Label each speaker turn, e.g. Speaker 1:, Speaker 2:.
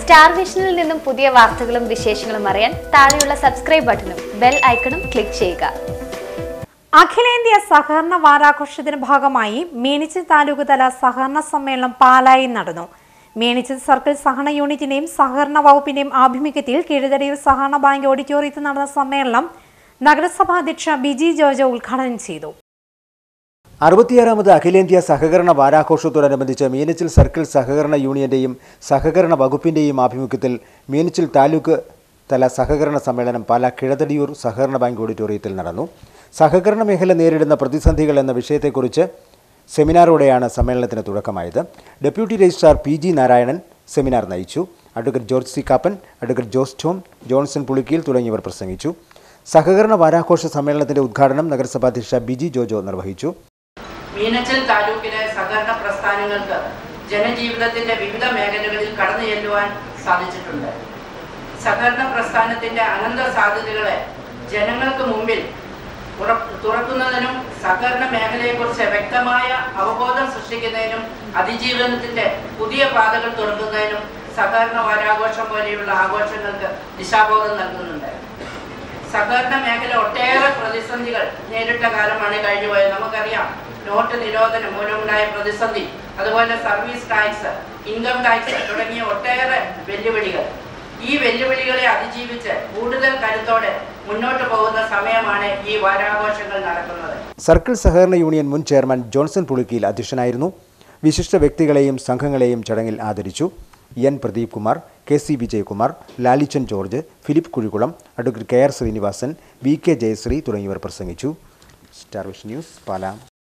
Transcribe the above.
Speaker 1: star വിഷനിൽ നിന്നും പുതിയ വാർത്തകളും വിശേഷങ്ങളും അറിയാൻ താഴെയുള്ള സബ്സ്ക്രൈബ് ബട്ടണും ബെൽ ഐക്കണും ക്ലിക്ക് ചെയ്യുക
Speaker 2: അഖിലേന്ത്യാ സഹകരണ വാരാഘോഷത്തിന്റെ ഭാഗമായി മീനിച്ചൽ താലൂക്ക് തല സഹകരണ സമ്മേളനം പാലായിൽ നടന്നു മീനിച്ചൽ സർക്കിൾ സഹകരണ യൂണിറ്റിന്റെയും സഹകരണ വകുപ്പിന്റെയും ആഭിമുഖ്യത്തിൽ കീഴതടിയൂർ സഹകരണ ബാങ്ക് ഓഡിറ്റോറിയത്തിൽ നടന്ന സമ്മേളനം നഗരസഭാ അധ്യക്ഷ ബിജി ജോർജ് ഉദ്ഘാടനം ചെയ്തു
Speaker 3: അറുപത്തിയാറാമത് അഖിലേന്ത്യാ സഹകരണ വാരാഘോഷത്തോടനുബന്ധിച്ച് മീനച്ചിൽ സർക്കിൾ സഹകരണ യൂണിയന്റെയും സഹകരണ വകുപ്പിന്റെയും ആഭിമുഖ്യത്തിൽ മീനച്ചിൽ താലൂക്ക് തല സഹകരണ സമ്മേളനം പാലാ കിഴതടിയൂർ സഹകരണ ബാങ്ക് ഓഡിറ്റോറിയത്തിൽ നടന്നു സഹകരണ മേഖല നേരിടുന്ന പ്രതിസന്ധികൾ എന്ന വിഷയത്തെക്കുറിച്ച് സെമിനാറോടെയാണ് സമ്മേളനത്തിന് തുടക്കമായത് deputy registrar P G Narayanan seminar നയിച്ചു advocate George C Kappan advocate Jose Tom Johnson Pulikkeel തുടങ്ങിയവർ പ്രസംഗിച്ചു സഹകരണ വാരാഘോഷ സമ്മേളനത്തിന്റെ ഉദ്ഘാടനം നഗരസഭാധ്യക്ഷ ബിജി ജോജോ നിർവഹിച്ചു
Speaker 4: മീനച്ചിൽ താലൂക്കിലെ സഹകരണ പ്രസ്ഥാനങ്ങൾക്ക് ജനജീവിതത്തിന്റെ വിവിധ മേഖലകളിൽ കടന്നു ചെല്ലുവാൻ സാധിച്ചിട്ടുണ്ട് സഹകരണ പ്രസ്ഥാനത്തിന്റെ അനന്ത സാധ്യതകളെ ജനങ്ങൾക്ക് മുമ്പിൽ ഉറ- തുറക്കുന്നതിനും സഹകരണ മേഖലയെക്കുറിച്ച് വ്യക്തമായ അവബോധം സൃഷ്ടിക്കുന്നതിനും അതിജീവനത്തിന്റെ പുതിയ പാതകൾ തുറക്കുന്നതിനും സഹകരണ വാരാഘോഷം പോലെയുള്ള ആഘോഷങ്ങൾക്ക് ദിശാബോധം നൽകുന്നുണ്ട് സഹകരണ മേഖല ഒട്ടേറെ പ്രതിസന്ധികൾ നേരിട്ട കാലമാണ് കഴിഞ്ഞു പോയത് നമുക്കറിയാം നോട്ട് നിരോധനം മൂലമുണ്ടായ പ്രതിസന്ധി അതുപോലെ സർവീസ് ടാക്സ് ഇൻകം ടാക്സ് തുടങ്ങിയ ഒട്ടേറെ വെല്ലുവിളികൾ ഈ വെല്ലുവിളികളെ അതിജീവിച്ച് കൂടുതൽ കരുത്തോടെ മുന്നോട്ട് പോകുന്ന സമയമാണ് ഈ വാരാഘോഷങ്ങൾ നടക്കുന്നത്
Speaker 3: സർക്കിൾ സഹകരണ യൂണിയൻ മുൻ ചെയർമാൻ ജോൺസൺ പുളിക്കിയിൽ അധ്യക്ഷനായിരുന്നു വിശിഷ്ട വ്യക്തികളെയും സംഘങ്ങളെയും ചടങ്ങിൽ ആദരിച്ചു N Pradeep Kumar K C Vijayakumar Lalichan George Philip Kuzhikkulam advocate K R Srinivasan V K Jayasree തുടങ്ങിയവർ പ്രസംഗിച്ചു സ്റ്റാർ വിഷൻ ന്യൂസ് പാലാ